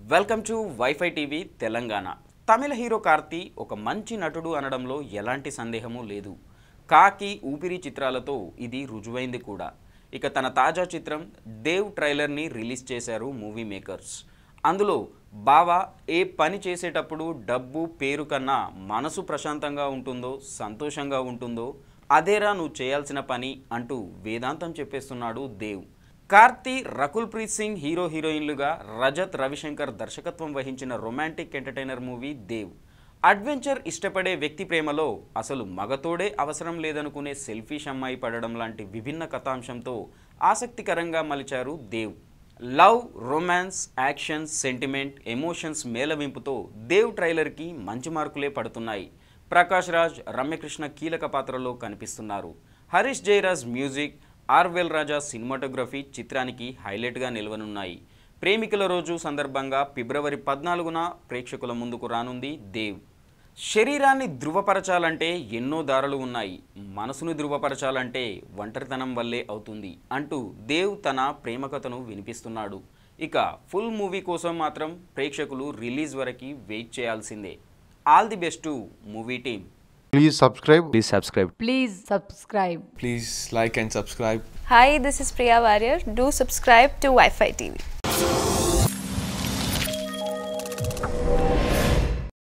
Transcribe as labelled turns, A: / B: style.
A: Welcome to WiFi TV Telangana తమిళ hero Karthi ఒక మంచి నటుడు అనడంలో ఎలాంటి సందేహము లేదు కాకి ఊపిరి చిత్రాలతో ఇది రుజువైంది కూడా ఇక తన తాజా చిత్రం దేవ్ ట్రైలర్ని రిలీజ్ చేశారు మూవీ మేకర్స్ అందులో బావా ఏ పని చేసేటప్పుడు డబ్బు పేరు కన్నా మనసు ప్రశాంతంగా ఉంటుందో సంతోషంగా ఉంటుందో అదేరా నువ్వు చేయాల్సిన పని అంటూ వేదాంతం చెప్పేస్తున్నాడు దేవ్ కార్తీ రకుల్ ప్రీత్ సింగ్ హీరో హీరోయిన్లుగా రజత్ రవిశంకర్ దర్శకత్వం వహించిన romantic entertainer movie Dev adventure ఇష్టపడే వ్యక్తి ప్రేమలో అసలు మగతోడే అవసరం లేదనుకునే సెల్ఫీష్ అమ్మాయి పడడం లాంటి విభిన్న కథాంశంతో ఆసక్తికరంగా మలిచారు Dev love romance action sentiment emotions మేళవింపుతో దేవ్ ట్రైలర్కి మంచి మార్కులే పడుతున్నాయి ప్రకాష్ రాజ్ రమ్యకృష్ణ కీలక పాత్రలో కనిపిస్తున్నారు హరీష్ జయరాజ్ మ్యూజిక్ ఆర్వెల్ రాజా సినిమాటోగ్రఫీ చిత్రానికి హైలైట్గా నిలవనున్నాయి ప్రేమికుల రోజు సందర్భంగా ఫిబ్రవరి పద్నాలుగున ప్రేక్షకుల ముందుకు రానుంది దేవ్ శరీరాన్ని ధృవపరచాలంటే ఎన్నో దారులు ఉన్నాయి మనసును ధృవపరచాలంటే ఒంటరితనం వల్లే అవుతుంది అంటూ దేవ్ తన ప్రేమ కథను వినిపిస్తున్నాడు ఇక ఫుల్ మూవీ కోసం మాత్రం ప్రేక్షకులు రిలీజ్ వరకు వెయిట్ చేయాల్సిందే all the best to movie team
B: Please subscribe.
C: Please subscribe.
D: Please subscribe.
E: Please like and subscribe.
F: Hi, this is Priya Warrior. Do subscribe to Wi Fi TV.